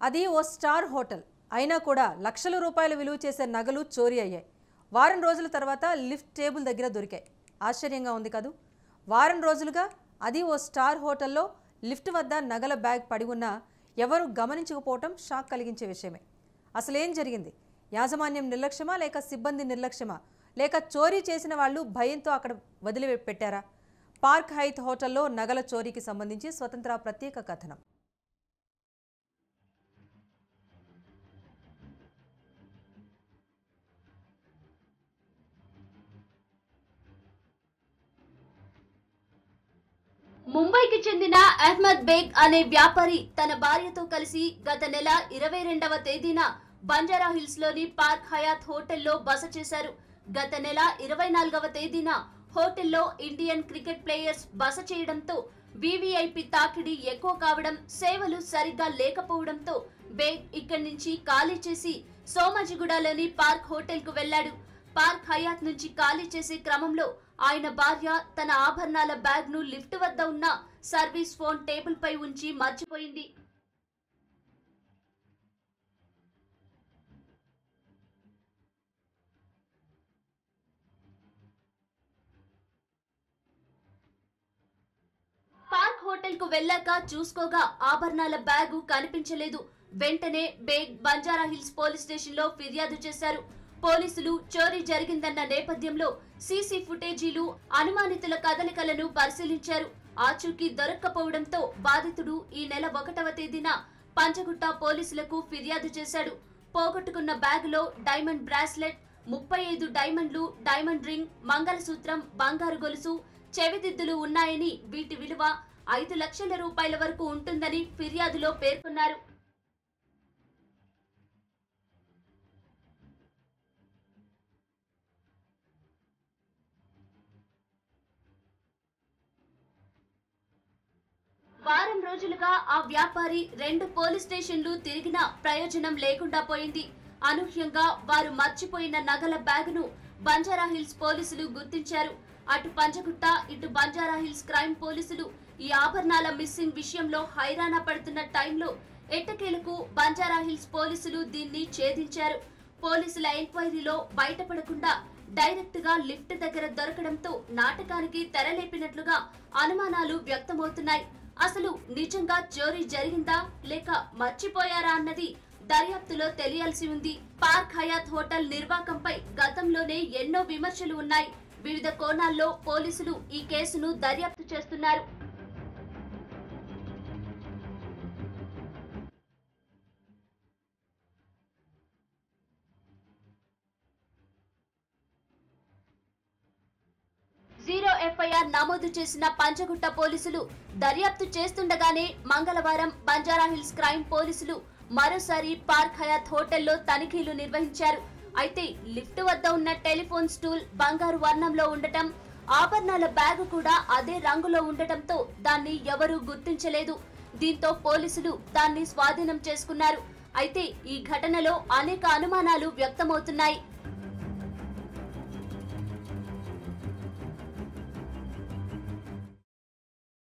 అది ఓ star hotel అయినా కూడా లక్షల రూపాయలు విలువ చేసే నగలు చోరీ అయ్యాయి వారం రోజుల తర్వాత లిఫ్ట్ టేబుల్ దగ్గర దొరికాయి ఆశ్చర్యంగా ఉంది కదూ వారం రోజులుగా అది ఓ స్టార్ హోటల్లో లిఫ్ట్ వద్ద నగల బ్యాగ్ పడి ఉన్నా ఎవరు గమనించకపోవటం షాక్ కలిగించే విషయమే అసలేం జరిగింది యాజమాన్యం నిర్లక్ష్యమా లేక సిబ్బంది నిర్లక్ష్యమా లేక చోరీ చేసిన వాళ్ళు భయంతో అక్కడ వదిలిపెట్టారా పార్క్ హైత్ హోటల్లో నగల చోరీకి సంబంధించి స్వతంత్ర ప్రత్యేక కథనం ముంబైకి చెందిన అహ్మద్ బేగ్ అనే వ్యాపారి తన భార్యతో కలిసి గత నెల ఇరవై రెండవ తేదీన బంజారా హిల్స్ లోని పార్క్ హయాత్ హోటల్లో బస చేశారు గత నెల ఇరవై నాలుగవ తేదీన హోటల్లో ఇండియన్ క్రికెట్ ప్లేయర్స్ బస చేయడంతో వివిఐపి తాకిడి ఎక్కువ కావడం సేవలు సరిగ్గా లేకపోవడంతో బేగ్ ఇక్కడి నుంచి ఖాళీ చేసి సోమాజిగూడలోని పార్క్ హోటల్ కు వెళ్లాడు పార్క్ హయాత్ నుంచి ఖాళీ చేసే క్రమంలో ఆయన భార్య తన ఆభరణాల బ్యాగ్ ను లిఫ్ట్ వద్ద ఉన్న సర్వీస్ ఫోన్ టేబుల్ పై ఉంచి మర్చిపోయింది పార్క్ హోటల్ కు వెళ్ళాక చూసుకోగా ఆభరణాల బ్యాగు కనిపించలేదు వెంటనే బేగ్ బంజారా హిల్స్ పోలీస్ స్టేషన్ లో ఫిర్యాదు చేశారు పోలీసులు చోరీ జరిగిందన్న నేపథ్యంలో సీసీ ఫుటేజీలు అనుమానితుల కదలికలను పరిశీలించారు ఆచూకీ దొరక్కపోవడంతో బాధితుడు ఈ నెల ఒకటవ తేదీన పంచగుట్ట పోలీసులకు ఫిర్యాదు చేశాడు పోగొట్టుకున్న బ్యాగులో డైమండ్ బ్రాస్లెట్ ముప్పై ఐదు డైమండ్లు డైమండ్ రింగ్ మంగళసూత్రం బంగారు గొలుసు చెవిదిద్దులు ఉన్నాయని వీటి విలువ ఐదు లక్షల రూపాయల వరకు ఉంటుందని ఫిర్యాదులో పేర్కొన్నారు వారం రోజులుగా ఆ వ్యాపారి రెండు పోలీస్ స్టేషన్లు తిరిగినా ప్రయోజనం లేకుండా పోయింది అనూహ్యంగా వారు మర్చిపోయిన నగల బ్యాగును బంజారా హిల్స్ పోలీసులు గుర్తించారు అటు పంచగుట్ట ఇటు బంజారా హిల్స్ క్రైమ్ పోలీసులు ఈ ఆభరణాల మిస్సింగ్ విషయంలో హైరాణ పడుతున్న టైంలో ఎట్టకేలకు బంజారా హిల్స్ పోలీసులు దీన్ని ఛేదించారు పోలీసుల ఎంక్వైరీలో బయటపడకుండా డైరెక్ట్ గా లిఫ్ట్ దగ్గర దొరకడంతో నాటకానికి తెరలేపినట్లుగా అనుమానాలు వ్యక్తమవుతున్నాయి అసలు నిజంగా చోరీ జరిగిందా లేక మర్చిపోయారా అన్నది దర్యాప్తులో తెలియాల్సి ఉంది పార్క్ హయాత్ హోటల్ నిర్వాకంపై గతంలోనే ఎన్నో విమర్శలు ఉన్నాయి వివిధ కోణాల్లో పోలీసులు ఈ కేసును దర్యాప్తు చేస్తున్నారు జీరో ఎఫ్ఐఆర్ నమోదు చేసిన పంచగుట్ట పోలీసులు దర్యాప్తు చేస్తుండగానే మంగళవారం బంజారా హిల్స్ క్రైమ్ పోలీసులు మరోసారి పార్క్ హయాత్ హోటల్లో తనిఖీలు నిర్వహించారు అయితే లిఫ్ట్ వద్ద ఉన్న టెలిఫోన్ స్టూల్ బంగారు వర్ణంలో ఉండటం ఆభరణాల బ్యాగు కూడా అదే రంగులో ఉండటంతో దాన్ని ఎవరూ గుర్తించలేదు దీంతో పోలీసులు దాన్ని స్వాధీనం చేసుకున్నారు అయితే ఈ ఘటనలో అనేక అనుమానాలు వ్యక్తమవుతున్నాయి